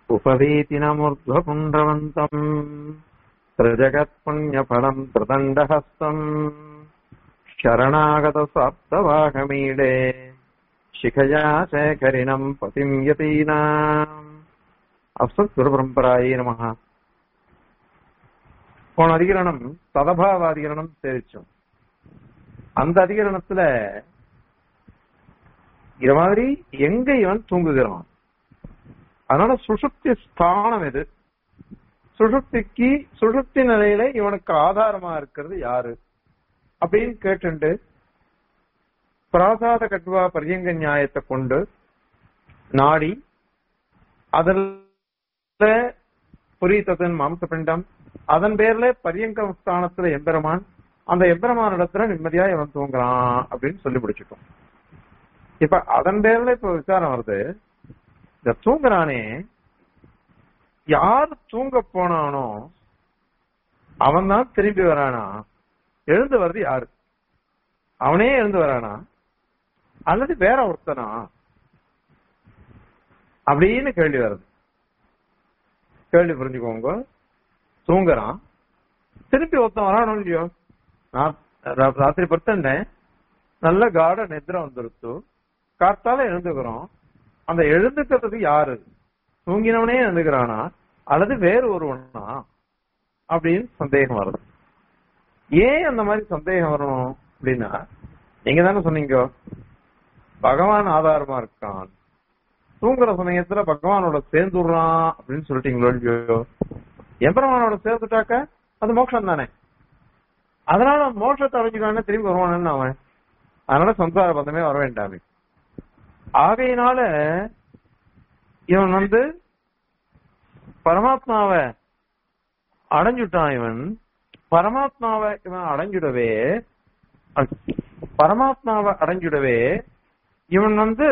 उपवीतिनमूर्ध्वपुण्ड्रवन्तम् त्रिजगत्पुण्यफलम् त्रिदण्डहस्तम् शरणागतस्वाप्तवाहमीडे शिखया शेखरिणम् पतिम् यतीनाम् அஸ்மத் குருபரம்பராயே நமக போன அதிகரணம் சதபாவ அதிகரணம் தெரிச்சோம் அந்த அதிகரணத்துல இது மாதிரி எங்க இவன் தூங்குகிறான் அதனால சுசுப்தி ஸ்தானம் எது சுசுப்திக்கு சுசுப்தி நிலையில இவனுக்கு ஆதாரமா இருக்கிறது யாரு அப்படின்னு கேட்டுண்டு பிராசாத கட்வா பரியங்க நியாயத்தை கொண்டு நாடி அதில் புரீத்ததன் மாம்சபிண்டம் அதன் பேர்ல பரியங்க ஸ்தானத்துல எம்பெருமான் அந்த எம்பெருமான் இடத்துல நிம்மதியா இவன் தூங்குறான் அப்படின்னு சொல்லி பிடிச்சிட்டோம் இப்ப அதன் பேர்ல இப்ப விசாரம் வருது இந்த தூங்குறானே யார் தூங்க போனானோ அவன் தான் திரும்பி வரானா எழுந்து வர்றது யாரு அவனே எழுந்து வரானா அல்லது வேற ஒருத்தனா அப்படின்னு கேள்வி வருது கேள்வி புரிஞ்சுக்கோங்க தூங்குறான் திருப்பி ஒருத்தன் வரானோ இல்லையோ நான் ராத்திரி படுத்தேன் நல்ல காட நிద్ర வந்துருத்து காத்தால எழுந்துக்கிறோம் அந்த எழுந்துக்கிறதுக்கு யாரு தூங்கினவனே எழுந்துக்கிறானா அல்லது வேறு ஒருவனா அப்படின்னு சந்தேகம் வருது ஏன் அந்த மாதிரி சந்தேகம் வரணும் அப்படின்னா நீங்க தானே சொன்னீங்க பகவான் ஆதாரமா இருக்கான் தூங்குற சமயத்துல பகவானோட சேர்ந்துடுறான் அப்படின்னு சொல்லிட்டீங்களோ இல்லையோ எம்பெருமானோட சேர்த்துட்டாக்க அது மோட்சம் தானே அதனால மோட்சத்தை அடைஞ்சுக்கான திரும்பி வருவானு அவன் அதனால சம்சார பந்தமே வர வேண்டாமே ஆகையினால இவன் வந்து பரமாத்மாவை அடைஞ்சுட்டான் இவன் பரமாத்மாவை இவன் அடைஞ்சுடவே பரமாத்மாவை அடைஞ்சுடவே இவன் வந்து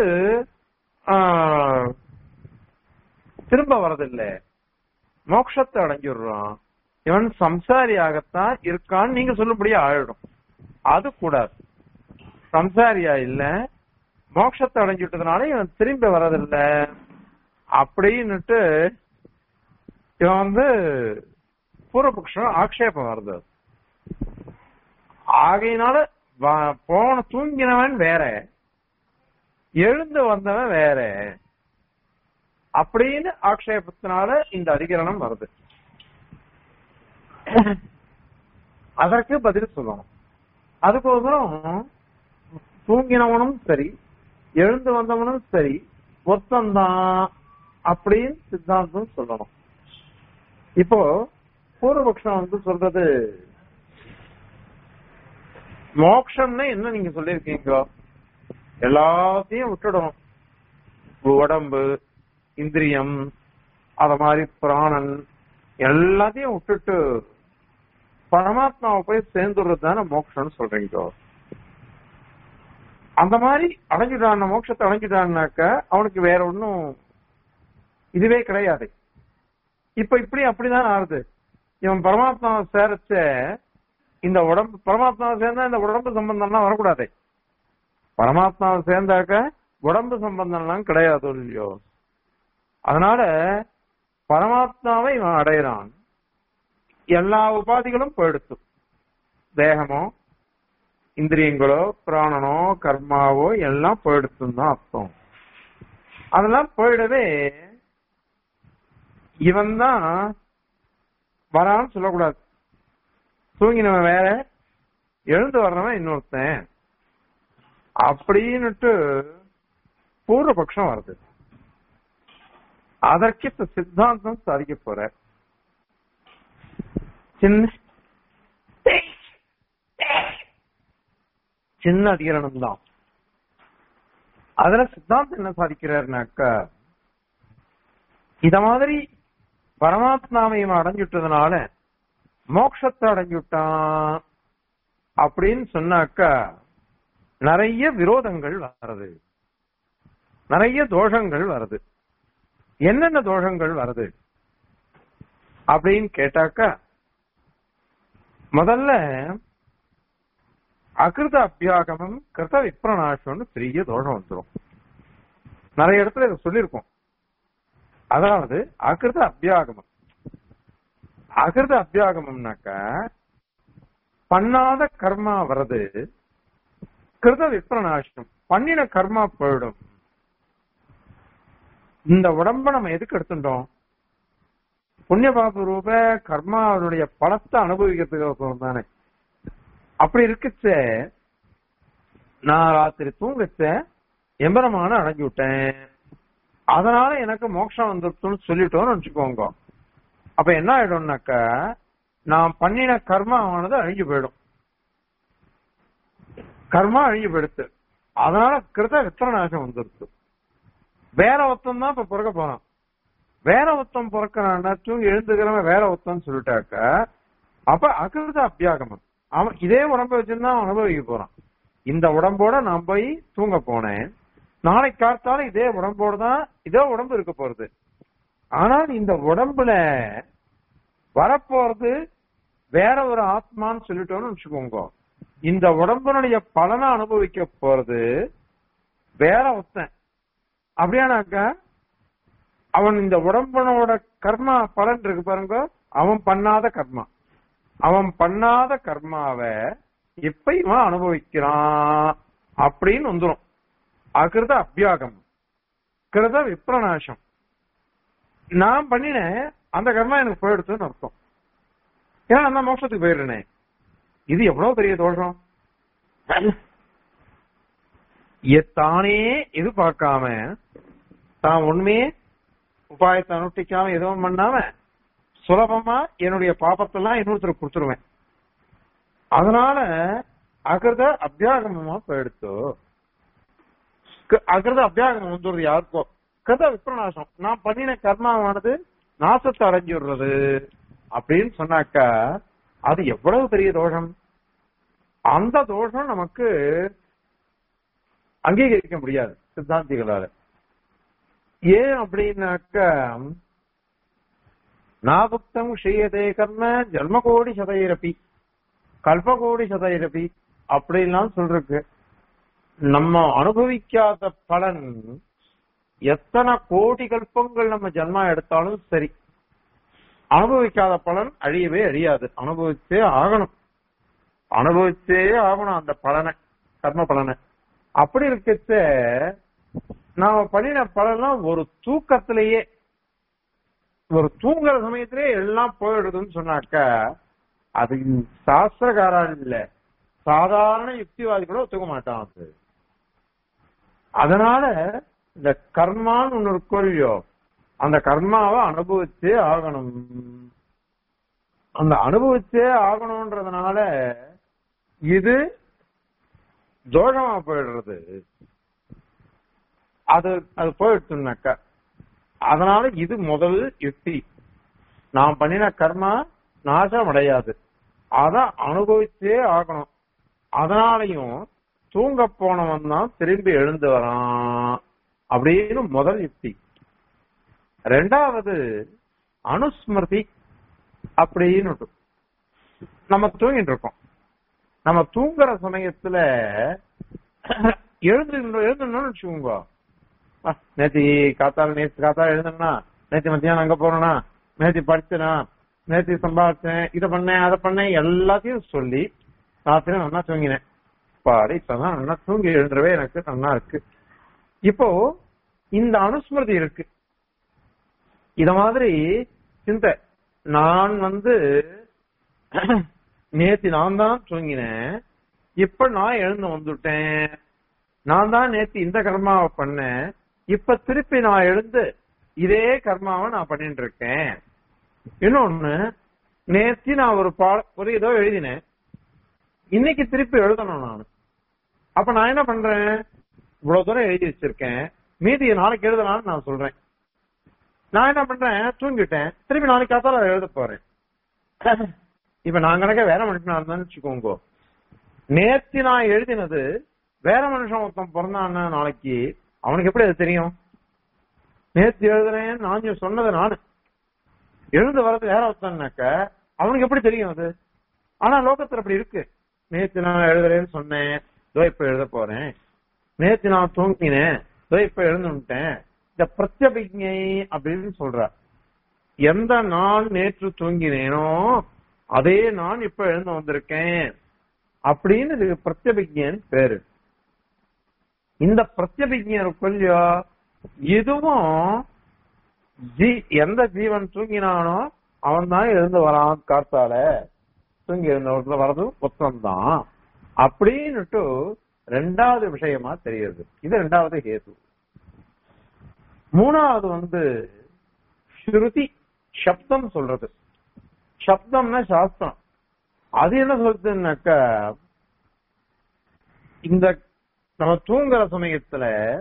திரும்ப வரதில்லை மோட்சத்தை அடைஞ்சிடுறான் இவன் சம்சாரியாகத்தான் இருக்கான்னு நீங்க சொல்லும்படியா ஆயிடும் அது கூடாது சம்சாரியா இல்ல மோட்சத்தை அடைஞ்சுட்டதுனால இவன் திரும்பி வரதில்லை அப்படின்னுட்டு இவன் வந்து பூர்வபக்ஷம் ஆக்ஷேபம் வருது ஆகையினால போன தூங்கினவன் வேற எழுந்து வந்தவன் வேற அப்படின்னு ஆக்ஷேபத்தினால இந்த அதிகரணம் வருது அதற்கு பதில் சொல்லணும் அதுக்கோசரம் தூங்கினவனும் சரி எழுந்து வந்தவனும் சரி ஒத்தந்தான் அப்படின்னு சித்தாந்தம் சொல்லணும் இப்போ பூர்வபக்ஷம் வந்து சொல்றது மோக்ஷம்னா என்ன நீங்க சொல்லிருக்கீங்க எல்லாத்தையும் விட்டுடணும் உடம்பு இந்திரியம் அத மாதிரி பிராணன் எல்லாத்தையும் விட்டுட்டு பரமாத்மாவை போய் சேர்ந்துடுறது தானே மோட்சம்னு சொல்றீங்க அந்த மாதிரி அடைஞ்சுட்டான் மோட்சத்தை அடைஞ்சுட்டான்னாக்க அவனுக்கு வேற ஒன்னும் இதுவே கிடையாது இப்ப இப்படி அப்படிதான் ஆறுது இவன் பரமாத்மாவை சேரச்ச இந்த உடம்பு பரமாத்மாவை சேர்ந்தா இந்த உடம்பு சம்பந்தம்லாம் வரக்கூடாது பரமாத்மாவை சேர்ந்தாக்க உடம்பு சம்பந்தம்லாம் கிடையாது இல்லையோ அதனால பரமாத்மாவை இவன் அடையிறான் எல்லா உபாதிகளும் போயிடுத்து தேகமோ இந்திரியங்களோ பிராணனோ கர்மாவோ எல்லாம் போயிடுத்துன்னு தான் அர்த்தம் அதெல்லாம் போயிடவே இவன் தான் வரான்னு சொல்லக்கூடாது தூங்கினவன் வேற எழுந்து வர்றவன் இன்னொருத்தன் அப்படின்னுட்டு பூர்வபக்ஷம் வருது அதற்கு இப்ப சித்தாந்தம் சாதிக்க போற சின்ன சின்ன அதிகரணம் தான் அதுல சித்தாந்தம் என்ன சாதிக்கிறாருனாக்கா இத மாதிரி பரமாத்மாவை அடைஞ்சுட்டதுனால மோட்சத்தை அடைஞ்சுட்டான் அப்படின்னு சொன்னாக்கா நிறைய விரோதங்கள் வருது நிறைய தோஷங்கள் வருது என்னென்ன தோஷங்கள் வருது அப்படின்னு கேட்டாக்கா முதல்ல அகிருத அபியாகமம் கிருத விப்ரநாசம்னு பெரிய தோஷம் வந்துடும் நிறைய இடத்துல இதை சொல்லியிருக்கோம் அதாவது அகிருத அபியாகமம் அகிருத அபியாகமம்னாக்க பண்ணாத கர்மா வர்றது கிருத விப்ரநாசம் பண்ணின கர்மா போயிடும் இந்த உடம்ப நம்ம எதுக்கு எடுத்துட்டோம் புண்ணிய பாப ரூப கர்மா அவருடைய பலத்தை அனுபவிக்கிறதுக்கு தானே அப்படி இருக்குச்ச நான் ராத்திரி தூங்கச்ச எம்பரமான அடங்கி விட்டேன் அதனால எனக்கு மோட்சம் வந்துருச்சுன்னு சொல்லிட்டோம்னு வச்சுக்கோங்க அப்ப என்ன ஆயிடும்னாக்க நான் பண்ணின கர்மா ஆனது அழிஞ்சு போயிடும் கர்மா அழிஞ்சு போயிடுத்து அதனால கிருத வித்திரநாசம் வந்துருச்சு வேற ஒருத்தம் தான் இப்ப பிறக்க போறான் வேற ஒருத்தம் பிறக்கிறான்னா தூங்கி எழுந்துக்கிறவன் வேற ஒருத்தம் சொல்லிட்டாக்க அப்ப அகிருத அபியாகமம் அவன் இதே உடம்ப வச்சிருந்தா அவன் அனுபவிக்க போறான் இந்த உடம்போட நான் போய் தூங்க போனேன் நாளை காத்தாலும் இதே உடம்போடு தான் இதே உடம்பு இருக்க போறது ஆனால் இந்த உடம்புல வரப்போறது வேற ஒரு ஆத்மான்னு சொல்லிட்டோம்னு வச்சுக்கோங்க இந்த உடம்புனுடைய பலனை அனுபவிக்க போறது வேற ஒருத்தன் அப்படியானாக்க அவன் இந்த உடம்பனோட கர்மா பலன் இருக்கு பாருங்க அவன் பண்ணாத கர்மா அவன் பண்ணாத கர்மாவை இப்ப இவன் அனுபவிக்கிறான் அப்படின்னு வந்துடும் அகிருத அபியாகம் கிருத விப்ரநாசம் நான் பண்ணினேன் அந்த கர்மா எனக்கு போயிடுச்சுன்னு அர்த்தம் ஏன்னா அந்த மோட்சத்துக்கு போயிடுறேனே இது எவ்வளவு பெரிய தோஷம் தானே எதிர்பார்க்காம தான் உண்மையே உபாயத்தை அனுஷ்டிக்காம எதுவும் பண்ணாம சுலபமா என்னுடைய பாப்பத்தெல்லாம் இன்னொருத்தர் கொடுத்துருவேன் அதனால அகிருத அபியாகமமா போயிடுத்து அகிருத அபியாகமம் வந்துடுறது யாருக்கோ கிருத விப்ரநாசம் நான் பண்ணின கர்மாவானது நாசத்தை அடைஞ்சுடுறது அப்படின்னு சொன்னாக்கா அது எவ்வளவு பெரிய தோஷம் அந்த தோஷம் நமக்கு அங்கீகரிக்க முடியாது சித்தாந்திகளால ஏன் அப்படின்னாக்க நாபுக்தம் ஷீயதே கர்ம ஜன்மகோடி சதைரப்பி கல்பகோடி சதைரப்பி அப்படின்லாம் சொல்றக்கு நம்ம அனுபவிக்காத பலன் எத்தனை கோடி கல்பங்கள் நம்ம ஜன்மா எடுத்தாலும் சரி அனுபவிக்காத பலன் அழியவே அழியாது அனுபவிச்சே ஆகணும் அனுபவிச்சே ஆகணும் அந்த பலனை கர்ம பலனை அப்படி இருக்கச்ச நாம பண்ணின பலன்லாம் ஒரு தூக்கத்திலேயே ஒரு தூங்குற சமயத்திலே எல்லாம் போயிடுதுன்னு சொன்னாக்க அது சாஸ்திரகாரால் இல்ல சாதாரண யுக்திவாதி கூட ஒத்துக்க மாட்டான் அது அதனால இந்த கர்மான்னு ஒண்ணு இருக்கோ இல்லையோ அந்த கர்மாவை அனுபவிச்சே ஆகணும் அந்த அனுபவிச்சே ஆகணும்ன்றதுனால இது தோஷமா போயிடுறது அது அது போயிடுச்சுனாக்கா அதனால இது முதல் யுக்தி நான் பண்ணின கர்மா நாசம் அடையாது அத அனுபவிச்சே ஆகணும் அதனாலையும் தூங்க போனவன் தான் திரும்பி எழுந்து வரான் அப்படின்னு முதல் யுக்தி ரெண்டாவது அனுஸ்மிருதி அப்படின்னு நம்ம தூங்கிட்டு இருக்கோம் நம்ம தூங்குற சமயத்துல எழுந்து எழுந்தணும்னு வச்சுக்கோங்க நேத்தி காத்தால நேற்று காத்தால எழுந்தனா நேற்று மத்தியானம் அங்க போறேனா நேற்று படிச்சனா நேற்று சம்பாதிச்சேன் இதை பண்ணேன் அதை பண்ணேன் எல்லாத்தையும் சொல்லி ராத்திரி நல்லா தூங்கினேன் பாரு இப்பதான் நல்லா தூங்கி எழுந்துறவே எனக்கு நல்லா இருக்கு இப்போ இந்த அனுஸ்மிருதி இருக்கு இத மாதிரி சிந்தை நான் வந்து நேத்தி நான் தான் தூங்கினேன் இப்ப நான் எழுந்து வந்துட்டேன் நான் தான் நேத்தி இந்த கர்மாவை பண்ணேன் இப்ப திருப்பி நான் எழுந்து இதே கர்மாவை நான் பண்ணிட்டு இருக்கேன் இன்னொன்னு நேத்தி நான் ஒரு பா ஒரு ஏதோ எழுதினேன் இன்னைக்கு திருப்பி எழுதணும் நான் அப்ப நான் என்ன பண்றேன் இவ்வளவு தூரம் எழுதி வச்சிருக்கேன் மீதி நாளைக்கு எழுதலாம்னு நான் சொல்றேன் நான் என்ன பண்றேன் தூங்கிட்டேன் திருப்பி நாளைக்கு காத்தால எழுத போறேன் இப்ப நான் கணக்க வேற மனுஷனா இருந்தான்னு வச்சுக்கோங்க நேத்தி நான் எழுதினது வேற மனுஷன் ஒருத்தன் பிறந்தான்னா நாளைக்கு அவனுக்கு எப்படி அது தெரியும் நேத்து எழுதுறேன் நான் சொன்னது நானு எழுந்து வர்றது வேற ஒருத்தன்னாக்க அவனுக்கு எப்படி தெரியும் அது ஆனா லோகத்துல அப்படி இருக்கு நேத்து நான் எழுதுறேன்னு சொன்னேன் இதோ இப்ப எழுத போறேன் நேத்து நான் தூங்கினேன் இதோ இப்ப எழுந்துட்டேன் இந்த பிரத்யபிஜை அப்படின்னு சொல்ற எந்த நான் நேற்று தூங்கினேனோ அதே நான் இப்ப எழுந்து வந்திருக்கேன் அப்படின்னு இதுக்கு பிரத்யபிஜன் பேரு இந்த பிரத்யபிஜன் இருக்கும் இல்லையோ இதுவும் ஜீ எந்த ஜீவன் தூங்கினானோ அவன் தான் எழுந்து வரான் காத்தால தூங்கி எழுந்தவர்கள் வர்றது புத்தம்தான் அப்படின்னுட்டு ரெண்டாவது விஷயமா தெரியுது இது ரெண்டாவது ஹேது மூணாவது வந்து ஸ்ருதி சப்தம் சொல்றது சப்தம்னா சாஸ்திரம் அது என்ன சொல்றதுன்னாக்க இந்த நம்ம தூங்குற சமயத்துல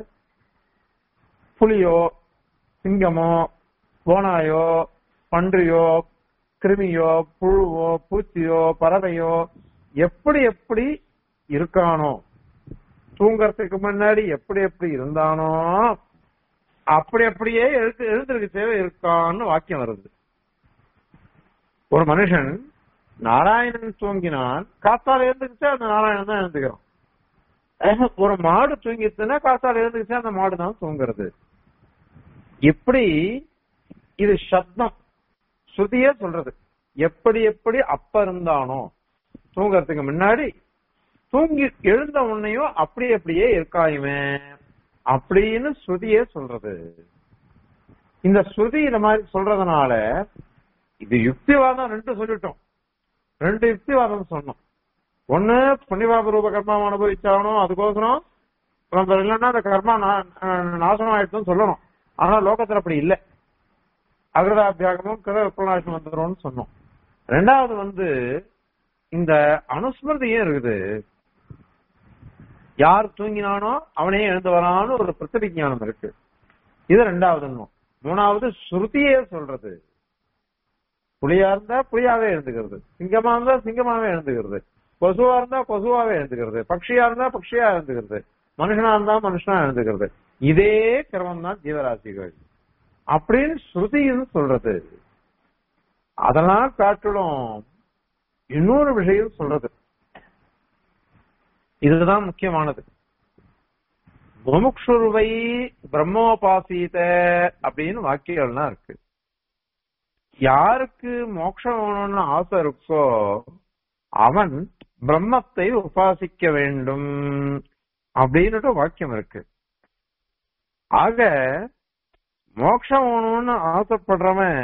புலியோ சிங்கமோ ஓனாயோ பன்றியோ கிருமியோ புழுவோ பூச்சியோ பறவையோ எப்படி எப்படி இருக்கானோ தூங்கறதுக்கு முன்னாடி எப்படி எப்படி இருந்தானோ அப்படி அப்படியே எழுத்து எழுந்திருக்கு தேவை இருக்கான்னு வாக்கியம் வருது ஒரு மனுஷன் நாராயணன் தூங்கினான் காத்தால எழுந்துக்கிச்சு அந்த நாராயணன் தான் எழுந்துக்கிறோம் ஒரு மாடு தூங்கிச்சுன்னா காத்தால எழுந்துக்கிச்சு அந்த மாடு தான் தூங்குறது இப்படி இது சப்தம் ஸ்ருதியே சொல்றது எப்படி எப்படி அப்ப இருந்தானோ தூங்கறதுக்கு முன்னாடி தூங்கி எழுந்த உன்னையும் அப்படி அப்படியே இருக்காயுமே அப்படின்னு ஸ்ருதியே சொல்றது இந்த ஸ்ருதி இந்த மாதிரி சொல்றதுனால இது யுக்திவாதம் ரெண்டு சொல்லிட்டோம் ரெண்டு யுக்திவாதம் சொன்னோம் ஒண்ணு புண்ணியபாப ரூப கர்மாவை அனுபவிச்சாகணும் அதுக்கோசரம் நம்ம இல்லைன்னா அந்த கர்மா நாசனம் ஆயிடுச்சுன்னு சொல்லணும் ஆனா லோகத்துல அப்படி இல்லை அகிருதாபியாகமும் கிருத விப்ரநாசம் வந்துடும் சொன்னோம் ரெண்டாவது வந்து இந்த அனுஸ்மிருதியும் இருக்குது யார் தூங்கினானோ அவனே எழுந்து வரான்னு ஒரு பிரதிவிஜானம் இருக்கு இது ரெண்டாவது மூணாவது ஸ்ருதியே சொல்றது புலியா இருந்தா புலியாவே எழுந்துக்கிறது சிங்கமா இருந்தா சிங்கமாவே எழுந்துக்கிறது கொசுவா இருந்தா கொசுவாவே எழுந்துக்கிறது பக்ஷியா இருந்தா பக்ஷியா எழுந்துக்கிறது மனுஷனா இருந்தா மனுஷனா எழுந்துக்கிறது இதே கிரமம் தான் ஜீவராசிகள் அப்படின்னு ஸ்ருதின்னு சொல்றது அதெல்லாம் காட்டிலும் இன்னொரு விஷயம் சொல்றது இதுதான் முக்கியமானது முமுக்ஷுருவை பிரம்மோபாசீத அப்படின்னு வாக்கியங்கள்லாம் இருக்கு யாருக்கு மோட்சம் வேணும்னு ஆசை இருக்கோ அவன் பிரம்மத்தை உபாசிக்க வேண்டும் அப்படின்னுட்டு வாக்கியம் இருக்கு ஆக மோட்சம் வேணும்னு ஆசைப்படுறவன்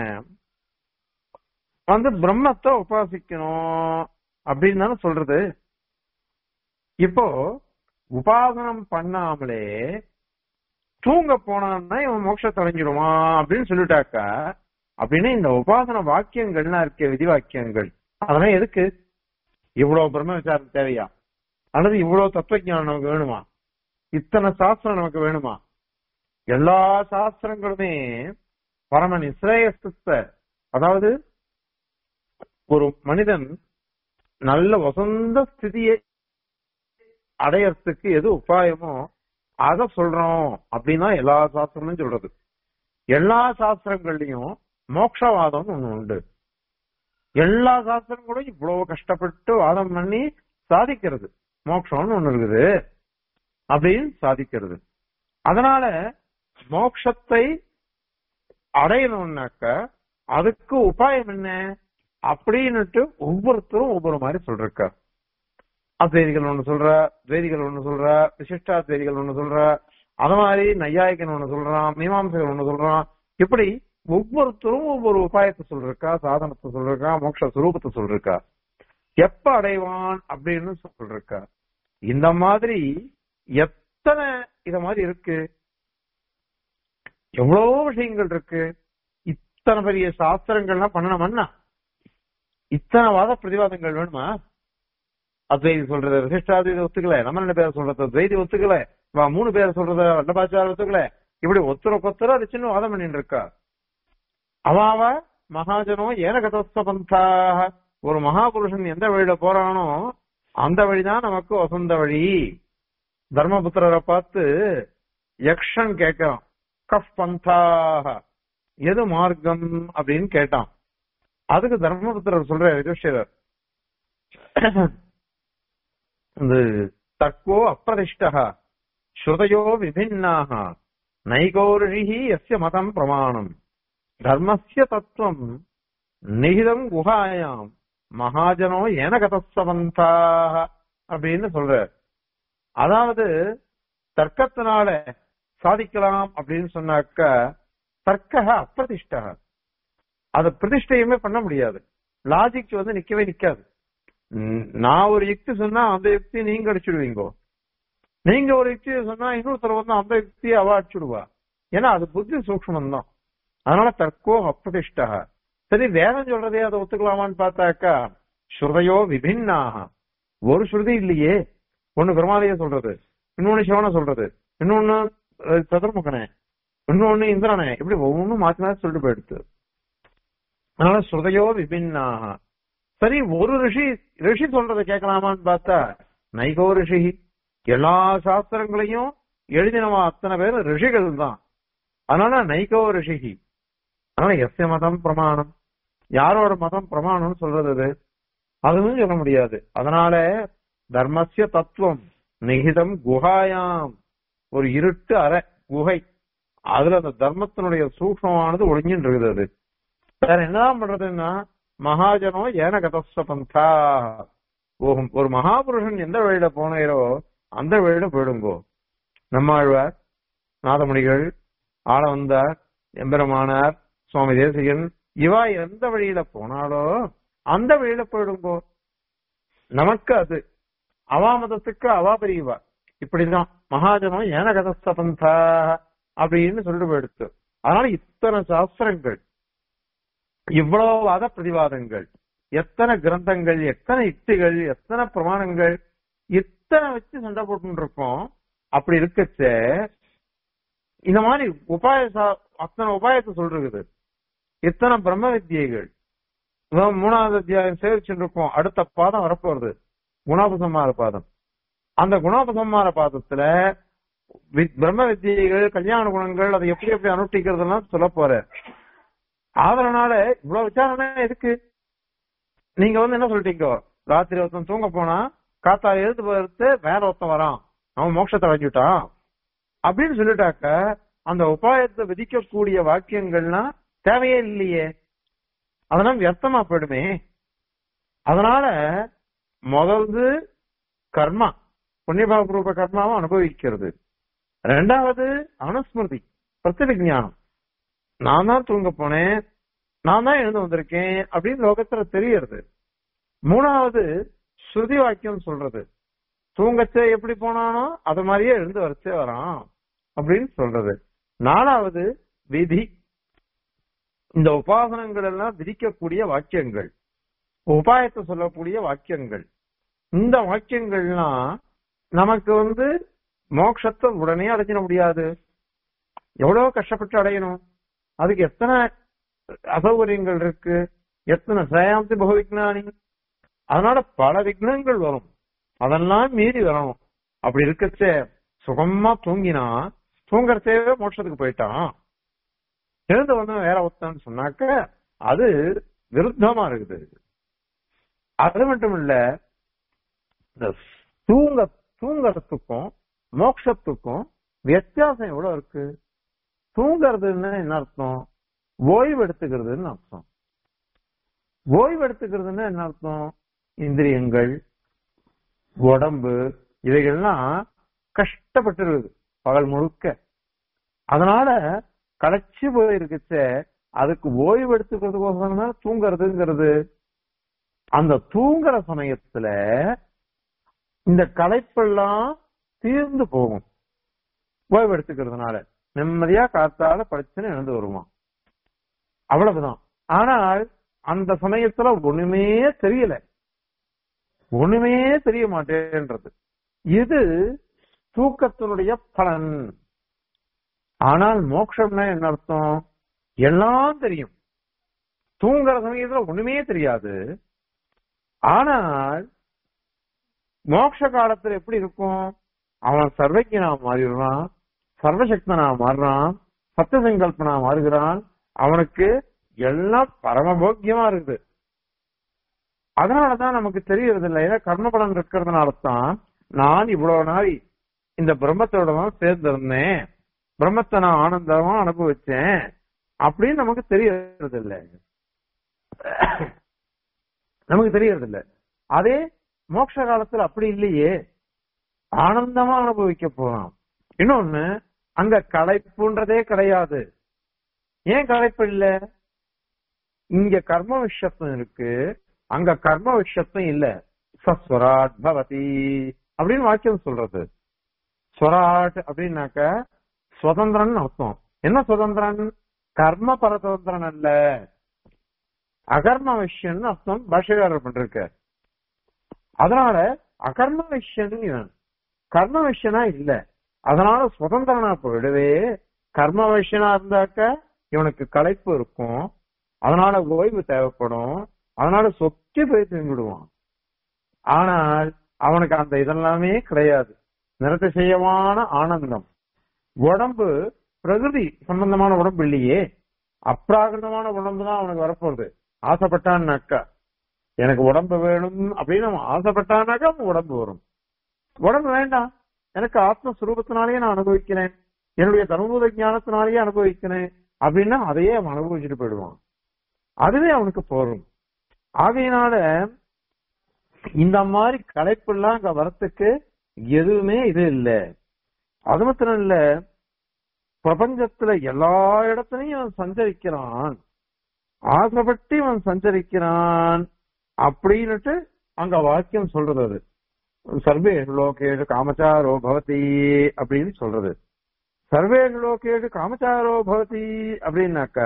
வந்து பிரம்மத்தை உபாசிக்கணும் அப்படின்னு தானே சொல்றது இப்போ உபாசனம் பண்ணாமலே தூங்க போனான்னா இவன் மோட்சத்தை அடைஞ்சிடுவான் அப்படின்னு சொல்லிட்டாக்கா அப்படின்னு இந்த உபாசன வாக்கியங்கள்லாம் இருக்க விதி வாக்கியங்கள் அதெல்லாம் எதுக்கு இவ்வளவு பிரம்ம விசாரம் தேவையா அல்லது இவ்வளவு தத்துவஞானம் நமக்கு வேணுமா இத்தனை சாஸ்திரம் நமக்கு வேணுமா எல்லா சாஸ்திரங்களுமே பரம நிஸ்ரேயஸ்த அதாவது ஒரு மனிதன் நல்ல வசந்த ஸ்திதியை அடையறதுக்கு எது உபாயமோ அத சொல்றோம் அப்படின்னா எல்லா சாஸ்திரமும் சொல்றது எல்லா சாஸ்திரங்கள்லயும் மோட்சவாதம் ஒண்ணு உண்டு எல்லா சாஸ்திரங்களும் இவ்வளவு கஷ்டப்பட்டு வாதம் பண்ணி சாதிக்கிறது மோட்சம்னு ஒண்ணு இருக்குது அப்படின்னு சாதிக்கிறது அதனால மோட்சத்தை அடையணும்னாக்க அதுக்கு உபாயம் என்ன அப்படின்னுட்டு ஒவ்வொருத்தரும் ஒவ்வொரு மாதிரி சொல்றாங்க அத்வைதிகள் ஒண்ணு சொல்ற துவேதிகள் ஒண்ணு சொல்ற விசிஷ்டாத்வைதிகள் ஒண்ணு சொல்ற அது மாதிரி நையாயிகன் ஒண்ணு சொல்றான் மீமாம்சகர் ஒண்ணு சொல்றான் இப்படி ஒவ்வொருத்தரும் ஒவ்வொரு உபாயத்தை சொல்றா சாதனத்தை சொல்றா மோட்ச சுரூபத்தை சொல்றா எப்ப அடைவான் அப்படின்னு சொல்றா இந்த மாதிரி எத்தனை இத மாதிரி இருக்கு எவ்வளவோ விஷயங்கள் இருக்கு இத்தனை பெரிய சாஸ்திரங்கள்லாம் பண்ணணும்னா இத்தனை வாத பிரதிவாதங்கள் வேணுமா அத்வைதி சொல்றது விசிஷ்டாத்வைதி ஒத்துக்கல நம்ம ரெண்டு பேரை சொல்றது துவைதி ஒத்துக்கல வா மூணு பேரை சொல்றத வல்லபாச்சார ஒத்துக்கல இப்படி ஒத்துர கொத்தர அது சின்ன வாதம் பண்ணிட்டு இருக்கா அவாவ மகாஜனோ ஏனகதஸ்த பந்தாக ஒரு மகாபுருஷன் எந்த வழியில போறானோ அந்த வழிதான் நமக்கு வசந்த வழி தர்மபுத்திரரை பார்த்து யக்ஷன் கேட்கிறான் கஃப் பந்தாக எது மார்க்கம் அப்படின்னு கேட்டான் அதுக்கு தர்மபுத்திரர் சொல்ற யுதிஷ்டிரர் இந்த தர்க்கோ அப்பிரதிஷ்டா ஸ்ருதையோ விபின்னாக நைகோரிஷி எஸ்ய மதம் பிரமாணம் தர்மஸ்ய தத்துவம் நிகிதம் குஹாயாம் மகாஜனோ ஏன கதசவந்தாக அப்படின்னு சொல்ற அதாவது தர்க்கத்தினால சாதிக்கலாம் அப்படின்னு சொன்னாக்க தர்க்க அப்பிரதிஷ்டக அத பிரதிஷ்டையுமே பண்ண முடியாது லாஜிக் வந்து நிக்கவே நிக்காது ம், நான் ஒரு யுக்தி சொன்னா அந்த யுக்தி நீங்க அடிச்சுடுவீங்கோ நீங்க ஒரு யுக்தியை சொன்னா இன்னொருத்தர் வந்து அந்த யுக்தியை அவ அடிச்சுடுவா ஏன்னா அது புத்தி சூக்ஷ்மம் தான் அதனால தர்க்கோ அப்பிரதிஷ்டா சரி வேதம் சொல்றதே அதை ஒத்துக்கலாமான்னு பார்த்தாக்கா ஸ்ருதையோ விபின்னாக ஒரு ஸ்ருதி இல்லையே ஒண்ணு பிரமாதைய சொல்றது இன்னொன்னு சிவனை சொல்றது இன்னொன்னு அஹ், சதுர்முகனே இன்னொன்னு இந்திரனே இப்படி ஒவ்வொன்றும் மாத்தி மாத்தி சொல்லிட்டு போயிடுது அதனால ஸ்ருதையோ விபின்னாக சரி ஒரு ரிஷி ரிஷி சொல்றதை கேட்கலாமான்னு பார்த்தா நைகோ ரிஷி எல்லா சாஸ்திரங்களையும் எழுதினவா அத்தனை பேர் ரிஷிகள் தான் அதனால நைகோ ரிஷிகி அதனால எஸ்ய மதம் பிரமாணம் யாரோட மதம் பிரமாணம்னு சொல்றது அது அதுவும் சொல்ல முடியாது அதனால தர்மஸ்ய தத்துவம் நிகிதம் குஹாயாம் ஒரு இருட்டு அறை குகை அதுல அந்த தர்மத்தினுடைய சூக்ஷ்மமானது ஒளிஞ்சின்னு இருக்குது அது வேற என்னதான் பண்றதுன்னா மகாஜனோ ஏன கதஸ்வ பந்தா ஒரு ஒரு மகாபுருஷன் எந்த வழியில போனீரோ அந்த வழியில போயிடுங்கோ நம்மாழ்வார் நாதமணிகள் ஆளவந்தார் எம்பெருமானார் சுவாமி தேசிகன் இவா எந்த வழியில போனாலோ அந்த வழியில போயிடுங்கோ நமக்கு அது அவா மதத்துக்கு அவா பெரியவா இப்படிதான் மகாஜனம் ஏன கதஸ்தபந்தா அப்படின்னு சொல்லிட்டு போயிடுத்து அதனால இத்தனை சாஸ்திரங்கள் இவ்வளவு வாத பிரதிவாதங்கள் எத்தனை கிரந்தங்கள் எத்தனை யுக்திகள் எத்தனை பிரமாணங்கள் இத்தனை வச்சு சண்டை போட்டு இருக்கோம் அப்படி இருக்கச்ச இந்த மாதிரி உபாய சா- அத்தனை உபாயத்தை சொல்றது இத்தனை பிரம்ம வித்தியைகள் இதான் மூணாவது அத்தியாயம் சேவிச்சுட்டு இருக்கோம் அடுத்த பாதம் வரப்போறது குணோபசம்மார பாதம் அந்த குணோபசம்மார பாதத்துல வி- பிரம்ம வித்தியைகள் கல்யாண குணங்கள் அதை எப்படி எப்படி அனுஷ்டிக்கிறதுலாம் சொல்ல போற அதனால இவ்வளவு விசாரணை எதுக்கு நீங்க வந்து என்ன சொல்லிட்டீங்க ராத்திரி ஒருத்தன் தூங்க போனா காத்தா எழுந்து போயிட்டு வேற ஒருத்தன் வரான் அவன் மோட்சத்தை அடைஞ்சுட்டான் அப்படின்னு சொல்லிட்டாக்க அந்த உபாயத்தை விதிக்கக்கூடிய வாக்கியங்கள்லாம் தேவையே இல்லையே அதெல்லாம் வியர்த்தமா போயிடுமே அதனால முதல்து கர்மா புண்ணியபாப ரூப கர்மாவை அனுபவிக்கிறது ரெண்டாவது அனுஸ்மிருதி பிரத்யவிஜானம் நான் தான் தூங்க போனேன் நான் தான் எழுந்து வந்திருக்கேன் அப்படின்னு லோகத்துல தெரியறது மூணாவது ஸ்ருதி வாக்கியம் சொல்றது தூங்கச்சே எப்படி போனானோ அது மாதிரியே எழுந்து வரைச்சே வரான் அப்படின்னு சொல்றது நாலாவது விதி இந்த உபாசனங்கள் எல்லாம் விதிக்கக்கூடிய வாக்கியங்கள் உபாயத்தை சொல்லக்கூடிய வாக்கியங்கள் இந்த வாக்கியங்கள்லாம் நமக்கு வந்து மோட்சத்தை உடனே அடைஞ்சிட முடியாது எவ்வளவு கஷ்டப்பட்டு அடையணும் அதுக்கு எத்தனை அசௌகரியங்கள் இருக்கு எத்தனை சயாந்தி பகவிக்னானி அதனால பல விக்னங்கள் வரும் அதெல்லாம் மீறி வரணும் அப்படி இருக்கச்ச சுகமா தூங்கினா தூங்குறதே மோட்சத்துக்கு போயிட்டான் எழுந்து வந்து வேற ஒருத்தன்னு சொன்னாக்க அது விருத்தமா இருக்குது அது மட்டும் இல்ல இந்த தூங்க தூங்கறதுக்கும் மோட்சத்துக்கும் வித்தியாசம் எவ்வளவு இருக்கு தூங்கறதுன்னா என்ன அர்த்தம் ஓய்வு எடுத்துக்கிறதுன்னு அர்த்தம் ஓய்வு எடுத்துக்கிறதுன்னா என்ன அர்த்தம் இந்திரியங்கள் உடம்பு இவைகள்லாம் கஷ்டப்பட்டு இருக்குது பகல் முழுக்க அதனால களைச்சு போயிருக்குச்ச அதுக்கு ஓய்வு எடுத்துக்கிறதுக்கோசரம் தான் தூங்குறதுங்கிறது அந்த தூங்குற சமயத்துல இந்த களைப்பெல்லாம் தீர்ந்து போகும் ஓய்வு எடுத்துக்கிறதுனால நிம்மதியா காத்தால படிச்சுன்னு எழுந்து வருவான் அவ்வளவுதான் ஆனால் அந்த சமயத்துல ஒண்ணுமே தெரியல ஒண்ணுமே தெரிய மாட்டேன்றது இது தூக்கத்தினுடைய பலன் ஆனால் மோட்சம்னா என்ன அர்த்தம் எல்லாம் தெரியும் தூங்குற சமயத்துல ஒண்ணுமே தெரியாது ஆனால் மோட்ச காலத்துல எப்படி இருக்கும் அவன் சர்வஜனா மாறிடுறான் சர்வசக்தனா மாறுறான் சத்திய சங்கல்பனா மாறுகிறான் அவனுக்கு எல்லாம் பரமபோக்கியமா இருக்குது அதனாலதான் நமக்கு தெரியறது இல்லை ஏன்னா கர்மபலன் இருக்கிறதுனால தான் நான் இவ்வளவு நாள் இந்த பிரம்மத்தோட தான் சேர்ந்திருந்தேன் பிரம்மத்தை நான் ஆனந்தமா அனுபவிச்சேன் அப்படின்னு நமக்கு தெரியறது இல்ல நமக்கு தெரியறது இல்ல அதே மோட்ச காலத்துல அப்படி இல்லையே ஆனந்தமா அனுபவிக்க போறோம் இன்னொன்னு அங்க களைப்புன்றதே கிடையாது ஏன் களைப்பு இல்ல இங்க கர்ம விஷயத்தும் இருக்கு அங்க கர்ம விஷயத்தும் இல்ல சஸ்வராட் பவதி அப்படின்னு வாக்கியம் சொல்றது ஸ்வராட் அப்படின்னாக்க சுதந்திரன் அர்த்தம் என்ன சுதந்திரன் கர்ம பரதந்திரன் அல்ல அகர்ம விஷயம்னு அர்த்தம் பாஷகாரர் பண்றிருக்க அதனால அகர்ம விஷயம் இவன் கர்ம விஷயனா இல்ல அதனால சுதந்திரனா போயிடவே கர்ம விஷயனா இருந்தாக்க இவனுக்கு களைப்பு இருக்கும் அதனால ஓய்வு தேவைப்படும் அதனால சொக்கி போய் தூங்கிடுவான் ஆனால் அவனுக்கு அந்த இதெல்லாமே கிடையாது நிறதிசயமான ஆனந்தம் உடம்பு பிரகிருதி சம்பந்தமான உடம்பு இல்லையே அப்ராகிருதமான உடம்பு தான் அவனுக்கு வரப்போகுது ஆசைப்பட்டான்னாக்கா எனக்கு உடம்பு வேணும் அப்படின்னு அவன் ஆசைப்பட்டானாக்கா அவன் உடம்பு வரும் உடம்பு வேண்டாம் எனக்கு ஆத்மஸ்வரூபத்தினாலேயே நான் அனுபவிக்கிறேன் என்னுடைய தர்மபூத ஞானத்தினாலேயே அனுபவிக்கிறேன் அப்படின்னா அதையே அவன் அனுபவிச்சுட்டு போயிடுவான் அதுவே அவனுக்கு போரும் ஆகையினால இந்த மாதிரி கலைப்பெல்லாம் அங்க வரத்துக்கு எதுவுமே இது இல்ல அது மாத்திரம் இல்ல பிரபஞ்சத்துல எல்லா இடத்துலயும் அவன் சஞ்சரிக்கிறான் ஆசைப்பட்டு இவன் சஞ்சரிக்கிறான் அப்படின்னுட்டு அங்க வாக்கியம் சொல்றது அது சர்வேஷு லோகேஷு காமச்சாரோ பவதி அப்படின்னு சொல்றது சர்வேஷு லோகேஷு காமச்சாரோ பவதி அப்படின்னாக்கா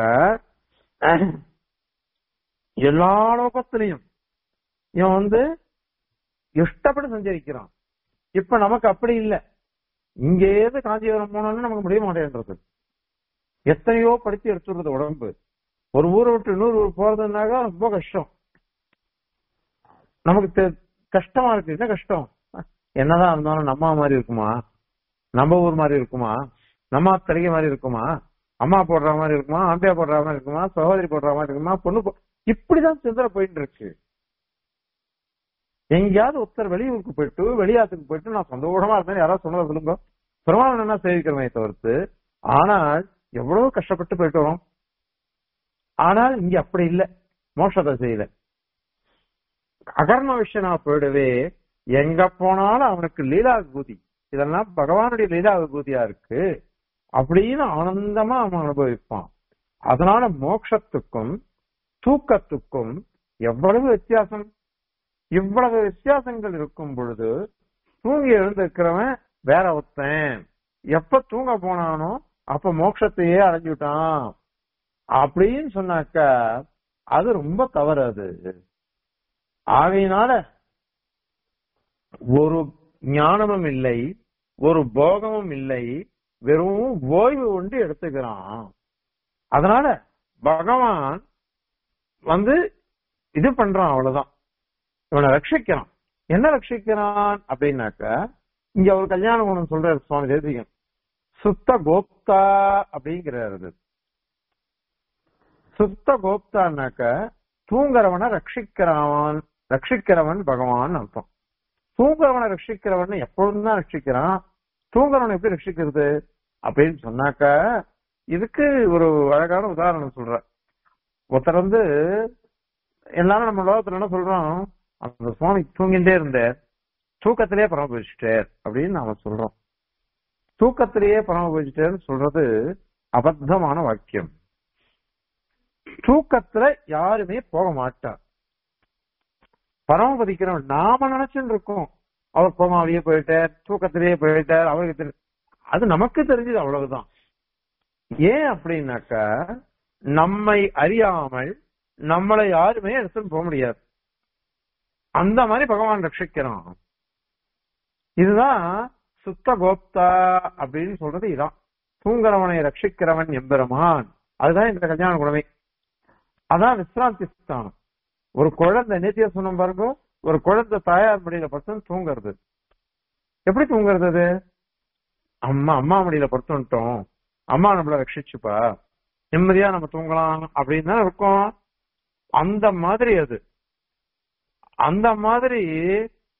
எல்லா லோகத்திலையும் இவன் வந்து இஷ்டப்பட்டு சஞ்சரிக்கிறான் இப்ப நமக்கு அப்படி இல்லை இங்கேயிருந்து காஞ்சிபுரம் போனோம்னு நமக்கு முடிய மாட்டேன்றது எத்தனையோ படித்து எடுத்துடுறது உடம்பு ஒரு ஊரை விட்டு இன்னொரு ஊர் போறதுனாக்கா ரொம்ப கஷ்டம் நமக்கு தெ- கஷ்டமா இருக்கு என்ன கஷ்டம் என்னதான் இருந்தாலும் நம்ம மாதிரி இருக்குமா நம்ம ஊர் மாதிரி இருக்குமா நம்ம தலிகை மாதிரி இருக்குமா அம்மா போடுற மாதிரி இருக்குமா ஆம்பியா போடுற மாதிரி இருக்குமா சகோதரி போடுற மாதிரி இருக்குமா பொண்ணு போ- இப்படிதான் சிந்தனை போயிட்டு இருக்கு எங்கேயாவது ஒருத்தர் வெளியூருக்கு போயிட்டு வெளியாத்துக்கு போயிட்டு நான் சந்தோஷமா இருந்தேன் யாராவது சொன்னதை சொல்லுங்க பெருமாள் என்ன சேவிக்கிறமே தவிர்த்து ஆனால் எவ்வளவு கஷ்டப்பட்டு போயிட்டு வரோம் ஆனால் இங்க அப்படி இல்ல மோட்சத்தை செய்யல அகர்ம விஷயனா போயிடவே எங்க போனாலும் அவனுக்கு லீலா விபூதி இதெல்லாம் பகவானுடைய லீலா விபூதியா இருக்கு அப்படின்னு ஆனந்தமா அவன் அனுபவிப்பான் அதனால மோட்சத்துக்கும் தூக்கத்துக்கும் எவ்வளவு வித்தியாசம் இவ்வளவு வித்தியாசங்கள் இருக்கும் பொழுது தூங்கி எழுந்திருக்கிறவன் வேற ஒருத்தன் எப்ப தூங்க போனானோ அப்ப மோட்சத்தையே அடைஞ்சுட்டான் அப்படின்னு சொன்னாக்க அது ரொம்ப தவறு அது ஆகையினால ஒரு ஞானமும் இல்லை ஒரு போகமும் இல்லை வெறும் ஓய்வு ஒன்று எடுத்துக்கிறான் அதனால பகவான் வந்து இது பண்றான் அவ்வளவுதான் இவனை ரட்சிக்கிறான் என்ன ரட்சிக்கிறான் அப்படின்னாக்க இங்க ஒரு கல்யாண குணம் சொல்றாரு சுவாமி தேசிகன் சுத்த கோப்தா அப்படிங்கிறாரு சுத்த கோப்தான்னாக்க தூங்குறவனை ரட்சிக்கிறவன் ரட்சிக்கிறவன் பகவான் அர்த்தம் தூங்குறவனை ரட்சிக்கிறவன் எப்பொழுதும் தான் ரட்சிக்கிறான் தூங்குறவனை எப்படி ரட்சிக்கிறது அப்படின்னு சொன்னாக்க இதுக்கு ஒரு அழகான உதாரணம் சொல்ற ஒருத்தர் வந்து எல்லாரும் நம்ம லோகத்துல என்ன சொல்றோம் அந்த சுவாமி தூங்கிட்டே இருந்தார் தூக்கத்திலேயே பரமபதிச்சிட்டார் அப்படின்னு நாம சொல்றோம் தூக்கத்திலேயே பரமபதிச்சிட்டார்னு சொல்றது அபத்தமான வாக்கியம் தூக்கத்துல யாருமே போக மாட்டார் பரமபதிக்கிறவன் நாம நினைச்சுட்டு இருக்கோம் அவர் கோமாவியே போயிட்டார் தூக்கத்திலேயே போயிட்டார் அவருக்கு தெரி- அது நமக்கு தெரிஞ்சது அவ்வளவுதான் ஏன் அப்படின்னாக்கா நம்மை அறியாமல் நம்மளை யாருமே எடுத்துட்டு போக முடியாது அந்த மாதிரி பகவான் ரட்சிக்கிறான் இதுதான் சுத்த கோப்தா அப்படின்னு சொல்றது இதான் தூங்குறவனை ரட்சிக்கிறவன் எம்பெருமான் அதுதான் இந்த கல்யாண குணமே அதான் விசிராந்தி ஸ்தானம் ஒரு குழந்தை நேத்தியா சொன்ன பாருங்க ஒரு குழந்தை தாயார் மடியில படுத்து தூங்குறது எப்படி தூங்குறது அது அம்மா அம்மா மடியில படுத்துட்டோம் அம்மா நம்மள ரட்சிச்சுப்பா நிம்மதியா நம்ம தூங்கலாம் அப்படின்னு தான் இருக்கும் அந்த மாதிரி அது அந்த மாதிரி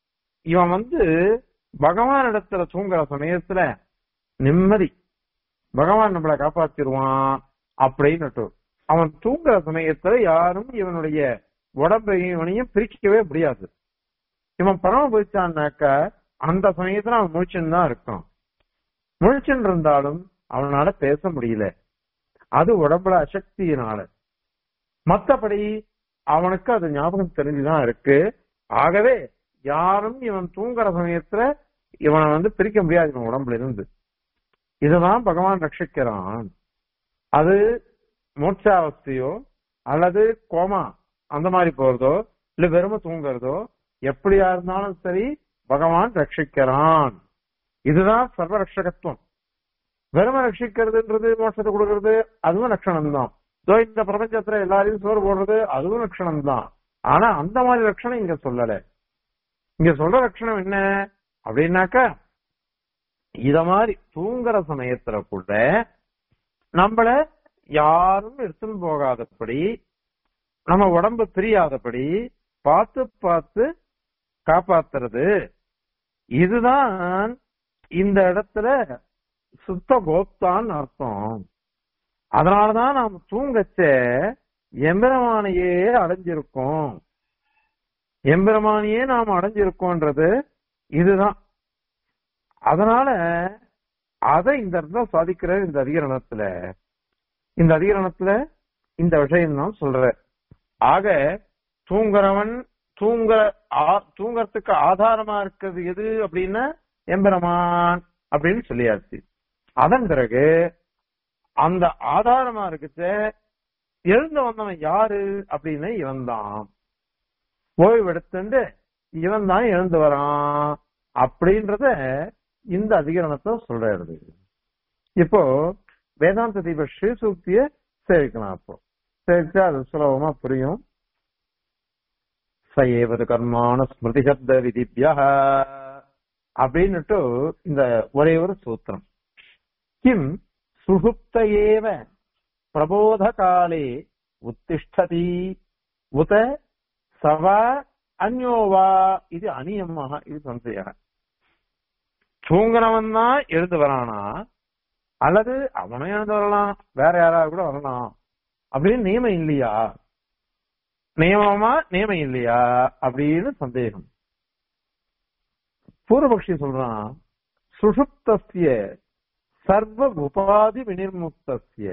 இவன் வந்து பகவான் இடத்துல தூங்குற சமயத்துல நிம்மதி பகவான் நம்மளை காப்பாத்திடுவான் அப்படின்னுட்டு அவன் தூங்குற சமயத்துல யாரும் இவனுடைய உடம்பையும் இவனையும் பிரிக்கவே முடியாது இவன் பரம போயிச்சான்னாக்க அந்த சமயத்துல அவன் முழிச்சுன்னு தான் இருக்கான் முழிச்சுன்னு இருந்தாலும் அவனால பேச முடியல அது உடம்புல அசக்தியினால மத்தபடி அவனுக்கு அது ஞாபகம் தெரிஞ்சுதான் இருக்கு ஆகவே யாரும் இவன் தூங்குற சமயத்துல இவனை வந்து பிரிக்க முடியாது இவன் உடம்புல இருந்து இதுதான் பகவான் ரட்சிக்கிறான் அது மூர்ச்சாவஸ்தையோ அல்லது கோமா அந்த மாதிரி போறதோ இல்ல வெறும தூங்குறதோ எப்படியா இருந்தாலும் சரி பகவான் ரட்சிக்கிறான் இதுதான் சர்வரட்சகத்துவம் வெறும ரட்சிக்கிறதுன்றது மோட்சத்தை கொடுக்கறது அதுவும் லட்சணம் தான் இதோ இந்த பிரபஞ்சத்துல எல்லாரையும் சோறு போடுறது அதுவும் லட்சணம் தான் ஆனா அந்த மாதிரி லட்சணம் இங்க சொல்லல இங்க சொல்ற லட்சணம் என்ன அப்படின்னாக்கா இத மாதிரி தூங்குற சமயத்துல கூட நம்மள யாரும் எடுத்துன்னு போகாதபடி நம்ம உடம்பு பிரியாதபடி பார்த்து பார்த்து காப்பாத்துறது இதுதான் இந்த இடத்துல சுத்த கோப்தான் அர்த்தம் அதனாலதான் நாம் தூங்கச்ச எம்பெருமானையே அடைஞ்சிருக்கோம் எம்பெருமானையே நாம் அடைஞ்சிருக்கோன்றது இதுதான் அதனால அதை இந்த இடத்துல சாதிக்கிற இந்த அதிகரணத்துல இந்த அதிகரணத்துல இந்த விஷயம் தான் சொல்ற ஆக தூங்குறவன் தூங்க தூங்கறதுக்கு ஆதாரமா இருக்கிறது எது அப்படின்னா எம்பெருமான் அப்படின்னு சொல்லியாச்சு அதன் பிறகு அந்த ஆதாரமா இருக்குச்ச எழுந்து வந்தவன் யாரு அப்படின்னு இவன் தான் ஓய்வு எடுத்துட்டு இவன் தான் எழுந்து வரான் அப்படின்றத இந்த அதிகரணத்தை சொல்றது இப்போ வேதாந்த தீப ஸ்ரீசூக்திய சேவிக்கலாம் அப்போ சேவிச்சா அது சுலபமா புரியும் சயேவது கர்மான ஸ்மிருதி சப்த விதிபியா அப்படின்னுட்டு இந்த ஒரே ஒரு சூத்திரம் கிம் சுகுப்த ஏவ பிரபோத காலே உத்திஷ்டதி உத சவா அந்யோவா இது அநியமாக இது சந்தேக தூங்குறவன் தான் எழுந்து வரானா அல்லது அவனும் எழுந்து வரலாம் வேற யாராவது கூட வரலாம் அப்படின்னு நியமம் இல்லையா நியமமா நியமம் இல்லையா அப்படின்னு சந்தேகம் பூர்வபக்ஷி சொல்றான் சுஷுப்தஸ்ய சர்வ உபாதி வினிர்முக்தஸ்ய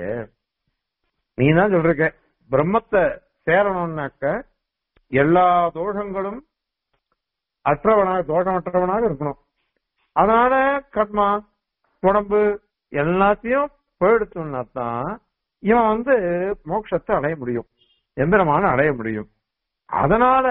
நீ தான் சொல்றிருக்க பிரம்மத்தை சேரணும்னாக்க எல்லா தோஷங்களும் அற்றவனாக தோஷமற்றவனாக இருக்கணும் அதனால கர்மா உடம்பு எல்லாத்தையும் போயிடுச்சோம்னா தான் இவன் வந்து மோட்சத்தை அடைய முடியும் எந்திரமான அடைய முடியும் அதனால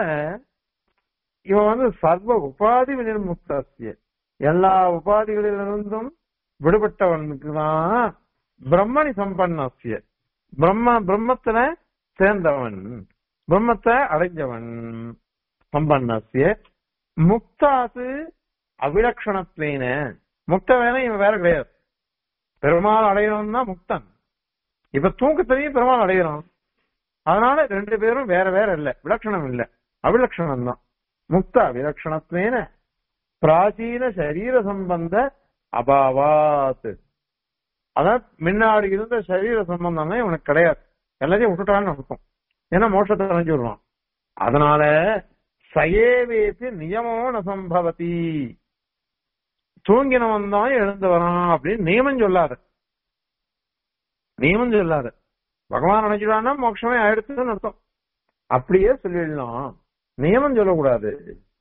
இவன் வந்து சர்வ உபாதி வினிர்முக்தாசிய எல்லா உபாதிகளிலிருந்தும் விடுபட்டவனுக்கு தான் பிரம்மணி சம்பன்னாசிய பிரம்ம பிரம்மத்துல சேர்ந்தவன் பிரம்மத்தை அடைஞ்சவன் சம்பன்னாசிய முக்தாது அவிலட்சணத்வேன முக்த வேலை இவன் வேற கிடையாது பெருமாள் அடையணும்னா முக்தன் இப்ப தூக்கத்திலையும் பெருமாள் அடையணும் அதனால ரெண்டு பேரும் வேற வேற இல்ல விலட்சணம் இல்ல அவிலட்சணம் தான் முக்த அவிலட்சணத்வேன பிராச்சீன சரீர சம்பந்த அபாவாத் அதான் முன்னாடி இருந்த சரீர சம்பந்தம் இவனுக்கு கிடையாது எல்லாத்தையும் விட்டுட்டான்னு அர்த்தம் ஏன்னா மோட்சத்தை அடைஞ்சு விடுவான் அதனால சயேவேத்து நியமோ நசம்பவதி தூங்கினவன் தான் எழுந்து வரான் அப்படின்னு நியமம் சொல்லாத நியமம் சொல்லாத பகவான் நினைச்சிடான்னா மோட்சமே ஆயிடுச்சுன்னு அர்த்தம் அப்படியே சொல்லிடலாம் நியமம் சொல்லக்கூடாது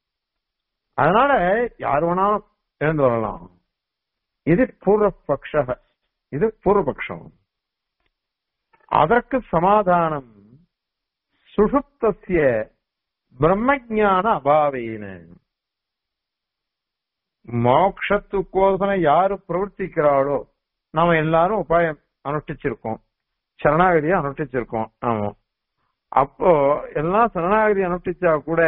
அதனால யார் வேணாலும் எழுந்து வரலாம் இது பூர்வபக்ஷ இது பூர்வபக்ஷம் அதற்கு சமாதானம் சுஷுப்தசிய பிரம்மஜான அபாவேன மோக்ஷத்துக்கோசனம் யாரு பிரவர்த்திக்கிறாளோ நாம எல்லாரும் உபாயம் அனுஷ்டிச்சிருக்கோம் சரணாகதியை அனுஷ்டிச்சிருக்கோம் ஆமா அப்போ எல்லாம் சரணாகதி அனுஷ்டிச்சா கூட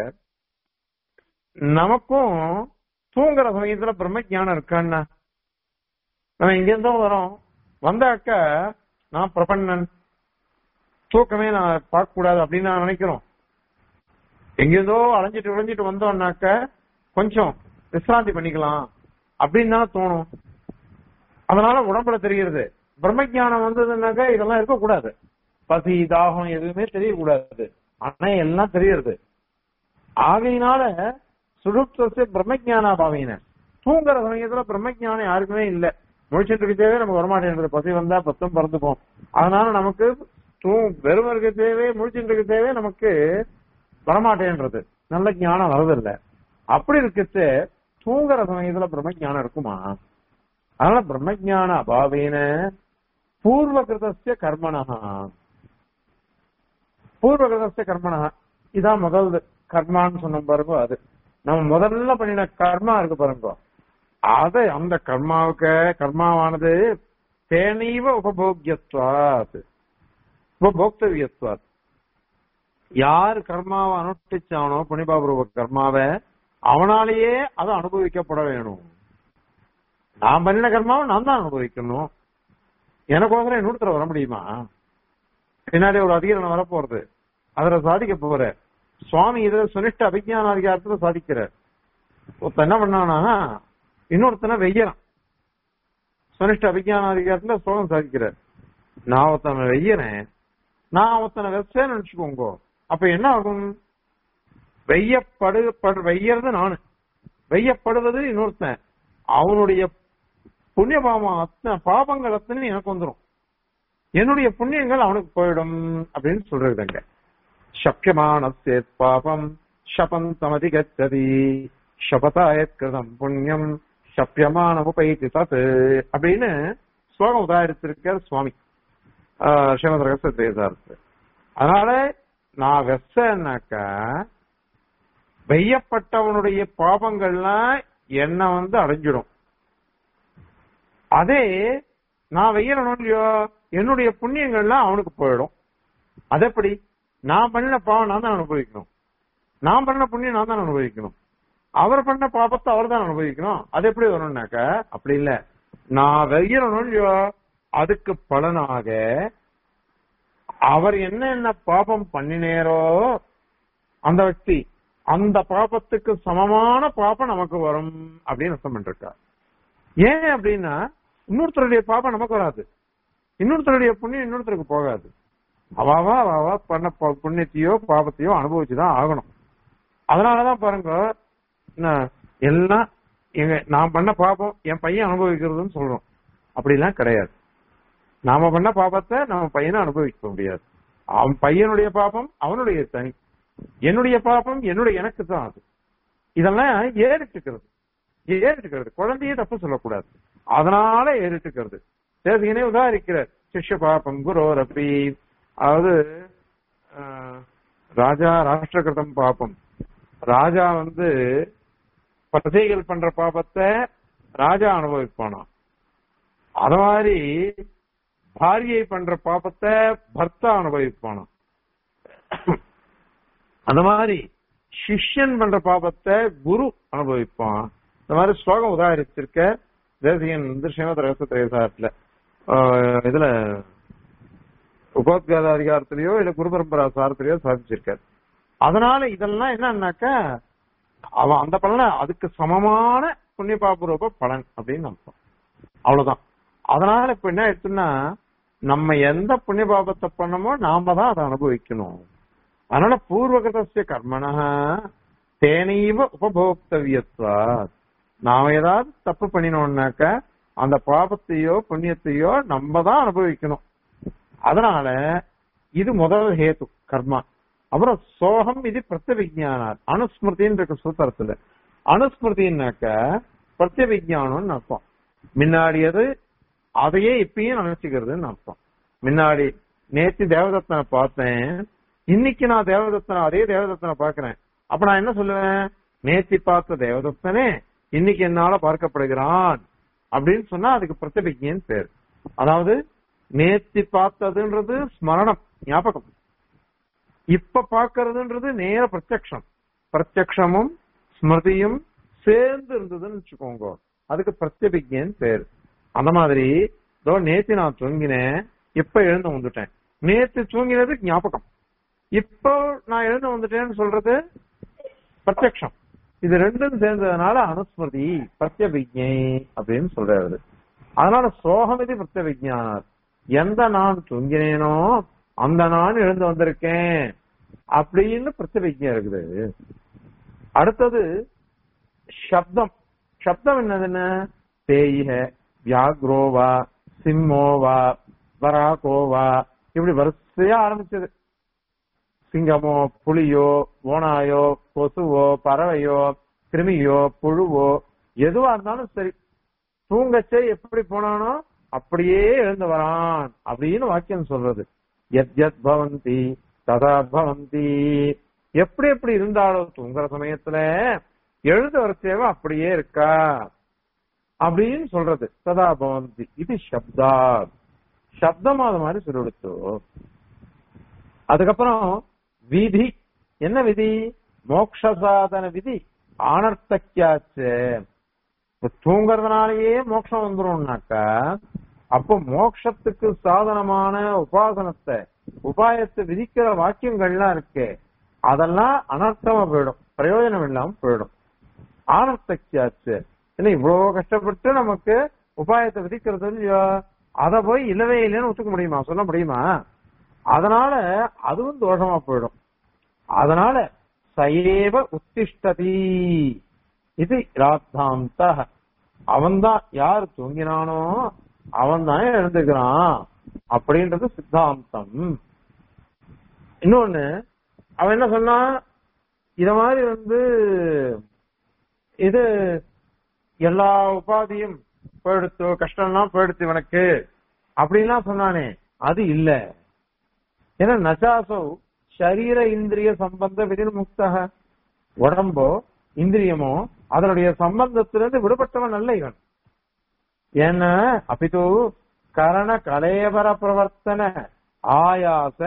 நமக்கும் தூங்குற சமயத்துல பிரம்ம ஞானம் இருக்கான்னா நம்ம இங்க இருந்தும் வரோம் வந்தாக்க நான் பிரபன்னன் தூக்கமே நான் பார்க்க கூடாது அப்படின்னு நான் நினைக்கிறோம் எங்கிருந்தோ அலைஞ்சிட்டு விளைஞ்சிட்டு வந்தோம்னாக்க கொஞ்சம் விசிராந்தி பண்ணிக்கலாம் அப்படின்னு தானே தோணும் அதனால உடம்புல தெரிகிறது பிரம்மஜானம் வந்ததுன்னாக்கா இதெல்லாம் இருக்கக்கூடாது பசி தாகம் எதுவுமே தெரியக்கூடாது ஆனா எல்லாம் தெரியுது ஆகையினால சுடுப்தசு பிரம்மஜானா பாவீன தூங்குற சமயத்துல பிரம்மஜானம் யாருக்குமே இல்ல முழிச்சுட்டு இருக்கவே நமக்கு வரமாட்டேன்றது பசி வந்தா பத்தும் பறந்துப்போம் அதனால நமக்கு தூ வெறும் இருக்க தேவை முழிச்சுட்டு இருக்க தேவை நமக்கு வரமாட்டேன்றது நல்ல ஞானம் வரதில்ல அப்படி இருக்கச்சு தூங்குற சமயத்துல பிரம்மஜானம் இருக்குமா அதனால பிரம்மஜான அபாவேன பூர்வ கிருதஸ்ய கர்மணா பூர்வ கிருதஸ்ய கர்மணா இதான் முதல் கர்மான்னு சொன்ன பாருங்க அது நம்ம முதல்ல பண்ணின கர்மா இருக்கு பாருங்க அது அந்த கர்மாவுக்கு கர்மாவானது தேனீவ உபபோக்கியத்வாத் உபபோக்தவியத்வாத் யார் கர்மாவை அனுஷ்டிச்சானோ புனிபாபூர்வ கர்மாவை அவனாலேயே அது அனுபவிக்கப்பட வேணும் நான் பண்ணின கர்மாவை நான் தான் அனுபவிக்கணும் எனக்கோசரம் இன்னொருத்தர வர முடியுமா பின்னாடி ஒரு அதிகாரம் வரப்போறது அதுல சாதிக்க போற சுவாமி இதுல சுனிஷ்ட அபிஜான அதிகாரத்துல சாதிக்கிறார் ஒருத்தன் என்ன பண்ணானா இன்னொருத்தனை வெய்யறான் சுனிஷ்ட அபிஜான அதிகாரத்துல சோகம் சாதிக்கிறார் நான் ஒருத்தனை வெய்யறேன் நான் ஒருத்தனை வெச்சேன்னு நினைச்சுக்கோங்க அப்ப என்ன ஆகும் வெய்யப்படு படு வெய்யறது நானு வெய்யப்படுவது இன்னொருத்தன் அவனுடைய புண்ணிய பாவம் அத்தனை பாபங்கள் அத்தனை எனக்கு வந்துடும் என்னுடைய புண்ணியங்கள் அவனுக்கு போயிடும் அப்படின்னு சொல்றது அங்க சக்கியமான சேத் பாபம் சபந்தமதி கச்சதி சபதாயத் கிருதம் புண்ணியம் சப்பியமான உபயித்து தத் அப்படின்னு ஸ்லோகம் உதாரித்திருக்கார் சுவாமி ஸ்ரீமத் ரகசியத்தை அதனால நான் வெசனாக்கா வெய்யப்பட்டவனுடைய பாபங்கள்லாம் என்ன வந்து அடைஞ்சிடும் அதே நான் வெய்யணும் இல்லையோ என்னுடைய புண்ணியங்கள்லாம் அவனுக்கு போயிடும் அது எப்படி நான் பண்ணின பாவம் நான் தான் அனுபவிக்கணும் நான் பண்ண புண்ணியம் நான் தான் அனுபவிக்கணும் அவர் பண்ண பாபத்தை அவர் தான் அனுபவிக்கணும் அது எப்படி வரும்னாக்க அப்படி இல்ல நான் வெய்யணும் இல்லையோ அதுக்கு பலனாக அவர் என்ன என்ன பாபம் பண்ணினேரோ அந்த వ్యక్తి அந்த பாபத்துக்கு சமமான பாபம் நமக்கு வரும் அப்படின்னு அர்த்தம் பண்ணிருக்கார் ஏன் அப்படின்னா இன்னொருத்தருடைய பாபம் நமக்கு வராது இன்னொருத்தருடைய புண்ணியம் இன்னொருத்தருக்கு போகாது அவாவா அவாவா பண்ண ப- புண்ணியத்தையோ பாபத்தையோ அனுபவிச்சுதான் ஆகணும் அதனாலதான் பாருங்க என்ன, எல்லாம் எங்க நான் பண்ண பாபம் என் பையன் அனுபவிக்கிறதுன்னு சொல்றோம் அப்படிலாம் கிடையாது நாம பண்ண பாபத்தை நம்ம பையனை அனுபவிக்க முடியாது அவன் பையனுடைய பாபம் அவனுடைய தனி என்னுடைய பாபம் என்னுடைய எனக்கு தான் அது இதெல்லாம் ஏறிட்டுக்கிறது ஏறிட்டுக்கிறது குழந்தையே தப்பு சொல்லக்கூடாது அதனால ஏறிட்டுக்கிறது தேசிகனே உதாரிக்கிறார் சிஷ்ய பாபம் குரோ ரப்பி அதாவது ஆஹ், ராஜா ராஷ்டிரகிருதம் பாபம் ராஜா வந்து பிரஜைகள் பண்ற பாபத்தை ராஜா அனுபவிப்பானா அத மாதிரி பாரியை பண்ற பாபத்தை பர்த்தா அனுபவிப்பானா அந்த மாதிரி சிஷ்யன் பண்ற பாபத்தை குரு அனுபவிப்பான் இந்த மாதிரி ஸ்லோகம் உதாரிச்சிருக்க தேசியன் வந்து ஸ்ரீமத் ரகசியத்திரேசாரத்துல இதுல உபோத்காத அதிகாரத்திலேயோ இல்ல குரு பரம்பரா சாரத்திலேயோ சாதிச்சிருக்காரு அதனால இதெல்லாம் என்னன்னாக்கா அவன் அந்த பலனை அதுக்கு சமமான புண்ணிய பாபரூப பலன் அப்படின்னு அர்த்தம் அவ்வளவுதான் அதனால இப்ப என்ன ஆயிடுச்சுன்னா நம்ம எந்த புண்ணிய பாபத்தை பண்ணமோ நாம தான் அதை அனுபவிக்கணும் அதனால பூர்வகதசிய கர்மண தேனைவ உபபோக்தவியத்வா நாம ஏதாவது தப்பு பண்ணினோம்னாக்க அந்த பாபத்தையோ புண்ணியத்தையோ நம்ம தான் அனுபவிக்கணும் அதனால இது முதல் ஹேத்து கர்மா அப்புறம் சோகம் இது பிரத்யவிஜானார் அனுஸ்மிருதின்னு இருக்கு சூத்திரத்துல அனுஸ்மிருதின்னாக்க பிரத்யவிஜானம்னு அர்த்தம் முன்னாடியது அதையே இப்பயும் நினைச்சுக்கிறதுன்னு அர்த்தம் முன்னாடி நேத்து தேவதத்தனை பார்த்தேன் இன்னைக்கு நான் தேவதத்தனை அதே தேவதத்தனை பார்க்கிறேன் அப்ப நான் என்ன சொல்லுவேன் நேத்தி பார்த்த தேவதத்தனே இன்னைக்கு என்னால பார்க்கப்படுகிறான் அப்படின்னு சொன்னா அதுக்கு பிரத்யபிஜைன்னு பேர் அதாவது நேத்தி பார்த்ததுன்றது ஸ்மரணம் ஞாபகம் இப்ப பார்க்கறதுன்றது நேர பிரத்யக்ஷம் பிரத்யக்ஷமும் ஸ்மிருதியும் சேர்ந்து இருந்ததுன்னு வச்சுக்கோங்க அதுக்கு பிரத்யபிஜைன்னு பேர் அந்த மாதிரி இதோ நேத்து நான் தூங்கினேன் இப்ப எழுந்து வந்துட்டேன் நேத்து தூங்கினது ஞாபகம் இப்போ நான் எழுந்து வந்துட்டேன்னு சொல்றது பிரத்யக்ஷம் இது ரெண்டும் சேர்ந்ததுனால அனுஸ்மிருதி பிரத்யபிஜை அப்படின்னு சொல்றாரு அதனால சோகம் இது பிரத்ய விஜயானர் எந்த நான் தூங்கினேனோ அந்த நான் எழுந்து வந்திருக்கேன் அப்படின்னு பிரத்ய விஜயம் இருக்குது அடுத்தது சப்தம் சப்தம் என்னதுன்னு பேயிக வியாக்ரோவா சிம்மோவா வராகோவா இப்படி வரிசையா ஆரம்பிச்சது சிங்கமோ புலியோ ஓனாயோ கொசுவோ பறவையோ கிருமியோ புழுவோ எதுவா இருந்தாலும் சரி தூங்கச்சே எப்படி போனானோ அப்படியே எழுந்து வரான் அப்படின்னு வாக்கியம் சொல்றது எத் எத் பவந்தி ததா பவந்தி எப்படி எப்படி இருந்தாலும் தூங்குற சமயத்துல எழுந்து வரச்சேவ அப்படியே இருக்கா அப்படின்னு சொல்றது ததா பவந்தி இது சப்தா சப்தம் அது மாதிரி சொல்லி கொடுத்து அதுக்கப்புறம் விதி என்ன விதி மோக்ஷ சாதன விதி ஆனர்த்தக்கியாச்சு இப்ப தூங்குறதுனாலயே மோட்சம் வந்துரும்னாக்கா அப்போ மோட்சத்துக்கு சாதனமான உபாசனத்தை உபாயத்தை விதிக்கிற வாக்கியங்கள்லாம் இருக்கு அதெல்லாம் அனர்த்தமா போயிடும் பிரயோஜனம் இல்லாம போயிடும் ஆனர்த்தக்கியாச்சு இல்லை இவ்வளவு கஷ்டப்பட்டு நமக்கு உபாயத்தை விதிக்கிறது இல்லையோ அதை போய் இல்லவே இல்லைன்னு ஒத்துக்க முடியுமா சொல்ல முடியுமா அதனால அதுவும் தோஷமா போயிடும் அதனால சயேவ உத்திஷ்டதி இது ராத்தாந்த அவன்தான் யார் தூங்கினானோ அவன் தான் எழுந்துக்கிறான் அப்படின்றது சித்தாந்தம் இன்னொன்னு அவன் என்ன சொன்னா இத மாதிரி வந்து இது எல்லா உபாதியும் போயிடுத்து கஷ்டம்லாம் போயிடுத்து இவனுக்கு அப்படின்லாம் சொன்னானே அது இல்ல ஏன்னா நச்சாசோ சரீர இந்திரிய சம்பந்த விதில் முக்தக உடம்போ இந்திரியமோ அதனுடைய சம்பந்தத்திலிருந்து விடுபட்டவன் அல்ல இவன் ஏன்னா அப்பிது கரண கலேபர பிரவர்த்தன ஆயாச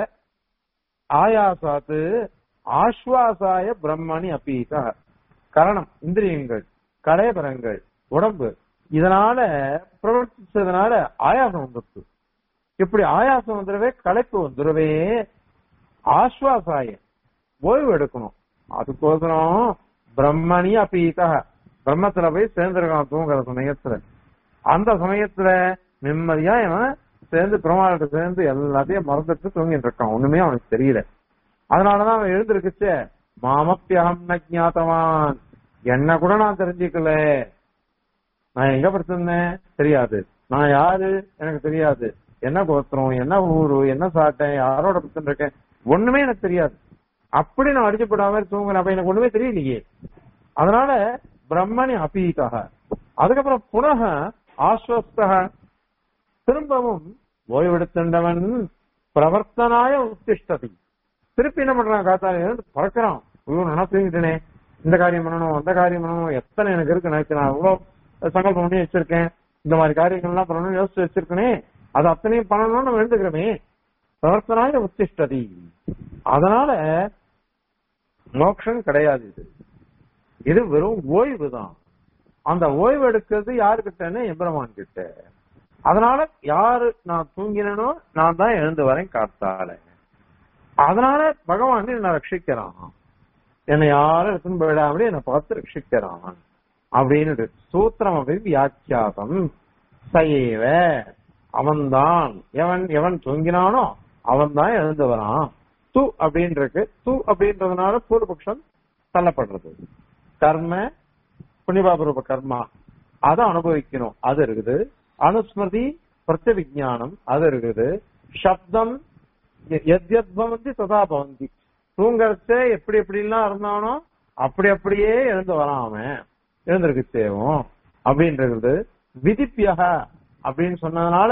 ஆயாசாத்து ஆஸ்வாசாய பிரம்மணி அப்பீத கரணம் இந்திரியங்கள் கலேபரங்கள் உடம்பு இதனால பிரவர்த்திச்சதுனால ஆயாசம் வந்துருச்சு இப்படி ஆயாசம் வந்துடவே களைப்பு வந்துடவே ஆஸ்வாசாய ஓய்வு எடுக்கணும் அதுக்கோசரம் பிரம்மணி அப்பீத பிரம்மத்துல போய் சேர்ந்திருக்கான் தூங்குற சமயத்துல அந்த சமயத்துல நிம்மதியா இவன் சேர்ந்து பெருமாள்கிட்ட சேர்ந்து எல்லாத்தையும் மறந்துட்டு தூங்கிட்டு இருக்கான் ஒண்ணுமே அவனுக்கு தெரியல அதனாலதான் அவன் எழுந்திருக்குச்சே மாமப்பியகம் நஜாத்தவான் என்ன கூட நான் தெரிஞ்சுக்கல நான் எங்க படுத்திருந்தேன் தெரியாது நான் யாரு எனக்கு தெரியாது என்ன கோத்திரம் என்ன ஊரு என்ன சாட்டேன் யாரோட படுத்துட்டு இருக்கேன் ஒண்ணுமே எனக்கு தெரியாது அப்படி நான் அடிச்சுப்படாம தூங்கல அப்ப எனக்கு ஒண்ணுமே தெரியலையே அதனால பிரம்மணி அப்பீதாக அதுக்கப்புறம் புனக ஆஸ்வஸ்தக திரும்பவும் ஓய்வெடுத்துண்டவன் பிரவர்த்தனாய உத்திஷ்டதி திருப்பி என்ன பண்றான் காத்தால இருந்து பறக்கிறான் ஐயோ நான் தூங்கிட்டேனே இந்த காரியம் பண்ணணும் அந்த காரியம் பண்ணணும் எத்தனை எனக்கு இருக்கு நினைச்சு நான் இவ்வளவு சங்கல்பம் பண்ணி வச்சிருக்கேன் இந்த மாதிரி காரியங்கள்லாம் பண்ணணும்னு யோசிச்சு வச்சிருக்கனே அது அத்தனையும் பண்ணணும்னு நம்ம எழுந்துக்கிறோமே பிரவர்த்தனாய உத்திஷ்டதி அதனால மோட்சம் கிடையாது இது இது வெறும் ஓய்வு தான் அந்த ஓய்வு எடுக்கிறது யாருக்கிட்டன்னு எம்பெருமான் கிட்ட அதனால யாரு நான் தூங்கினனோ நான் தான் எழுந்து வரேன் காத்தால அதனால பகவான் என்ன ரட்சிக்கிறான் என்னை யாரும் எடுத்துன்னு போயிடாமலே என்னை பார்த்து ரட்சிக்கிறான் அப்படின்னு சூத்திரம் அப்படி வியாக்கியாசம் சைவ அவன்தான் எவன் எவன் தூங்கினானோ அவன் தான் எழுந்து வரான் து அப்படின்றது து அப்படின்றதுனால பூர்வபக்ஷம் தள்ளப்படுறது கர்ம புண்ணியபாபரூப கர்மா அதை அனுபவிக்கணும் அது இருக்குது அனுஸ்மிருதி பிரத்ய விஜானம் அது இருக்குது சப்தம் எத் எத் பவந்தி ததா பவந்தி தூங்கறச்ச எப்படி எப்படி எல்லாம் இருந்தானோ அப்படி அப்படியே எழுந்து வரான் அவன் எழுந்திருக்கு தேவும் அப்படின்றது விதிப்பியக அப்படின்னு சொன்னதுனால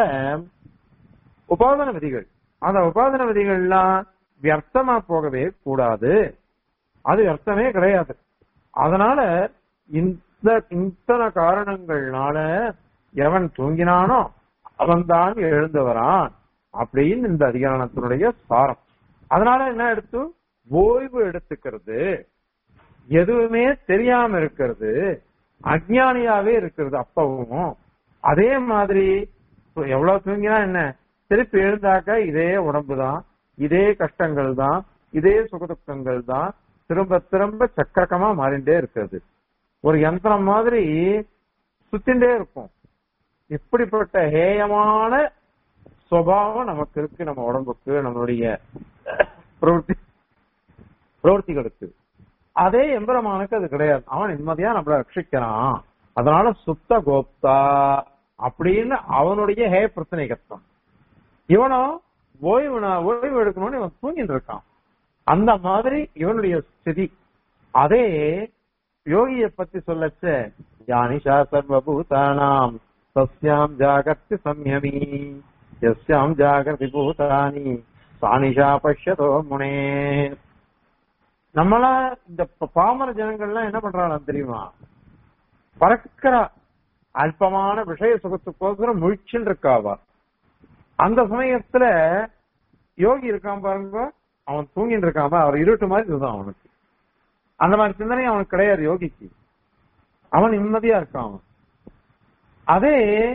உபாதன விதிகள் அந்த உபாதன விதிகள்லாம் வியர்த்தமா போகவே கூடாது அது வியர்த்தமே கிடையாது அதனால இந்த இத்தனை காரணங்கள்னால எவன் தூங்கினானோ அவன்தான் எழுந்து வரான் அப்படின்னு இந்த அதிகாரணத்தினுடைய சாரம் அதனால என்ன எடுத்து ஓய்வு எடுத்துக்கிறது எதுவுமே தெரியாம இருக்கிறது அஜ்ஞானியாவே இருக்கிறது அப்பவும் அதே மாதிரி எவ்வளவு தூங்கினா என்ன திருப்பி எழுந்தாக்க இதே உடம்பு தான் இதே கஷ்டங்கள் தான் இதே சுகதுக்கங்கள் தான் திரும்ப திரும்ப சக்கரக்கமா மாறிண்டே இருக்கிறது ஒரு யந்திரம் மாதிரி சுத்திண்டே இருக்கும் இப்படிப்பட்ட ஹேயமான சுபாவம் நமக்கு இருக்கு நம்ம உடம்புக்கு நம்மளுடைய பிரவൃத்தி பிரவൃத்திகளுக்கு அதே எம்பெருமானுக்கு அது கிடையாது அவன் நிம்மதியா நம்மள ரட்சிக்கிறான் அதனால சுத்த கோப்தா அப்படின்னு அவனுடைய ஹே பிரச்சனை கத்தம் இவனும் ஓய்வு நா- ஓய்வு எடுக்கணும்னு இவன் தூங்கிட்டு இருக்கான் அந்த மாதிரி இவனுடைய ஸ்திதி அதே யோகியை பத்தி சொல்லச்ச யானிஷா சர்வபூதானாம் சஸ்யாம் ஜாகர்த்தி சம்யமி எஸ்யாம் ஜாகர்த்தி பூதானி சானிஷா பஷ்யதோ முனே நம்மளா இந்த ப- பாமர ஜனங்கள்லாம் என்ன பண்றாங்க தெரியுமா பறக்கிறா அல்பமான விஷய சுகத்துக்கோசரம் முழிச்சுன்னு இருக்காவா அந்த சமயத்துல யோகி இருக்கான் பாருங்க அவன் தூங்கிட்டு இருக்கான் பாரு, அவர் இருட்டு மாதிரி இதுதான் அவனுக்கு அந்த மாதிரி சிந்தனை அவனுக்கு கிடையாது யோகிக்கு அவன் நிம்மதியா இருக்கான் அவன் அதே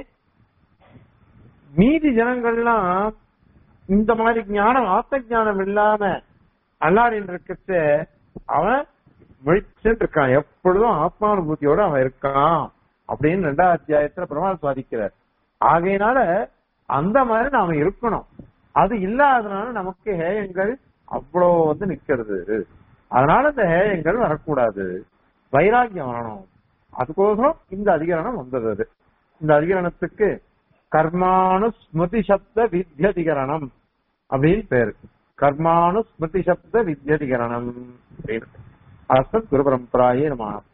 மீதி ஜனங்கள்லாம் இந்த மாதிரி ஞானம் ஆத்த ஞானம் இல்லாம அல்லாடின்னு இருக்கச்ச அவன் விழிச்சுட்டு இருக்கான் எப்பொழுதும் ஆத்மானுபூதியோட அவன் இருக்கான் அப்படின்னு ரெண்டாவது அத்தியாயத்துல பெருமாள் சாதிக்கிறார் ஆகையினால அந்த மாதிரி நாம இருக்கணும் அது இல்லாதனால நமக்கு ஹேயங்கள் அவ்வளோ வந்து நிக்கிறது அதனால இந்த ஹேயங்கள் வரக்கூடாது வைராக்கியம் வரணும் அதுக்கோசரம் இந்த அதிகரணம் வந்தது இந்த அதிகரணத்துக்கு கர்மானு ஸ்மிருதி சப்த வித்யதிகரணம் அப்படின்னு பேரு கர்மானு ஸ்மிருதி சப்த வித்யதிகரணம் அப்படின்னு அஸ்மத் குரு பரம்பராயே நம்ம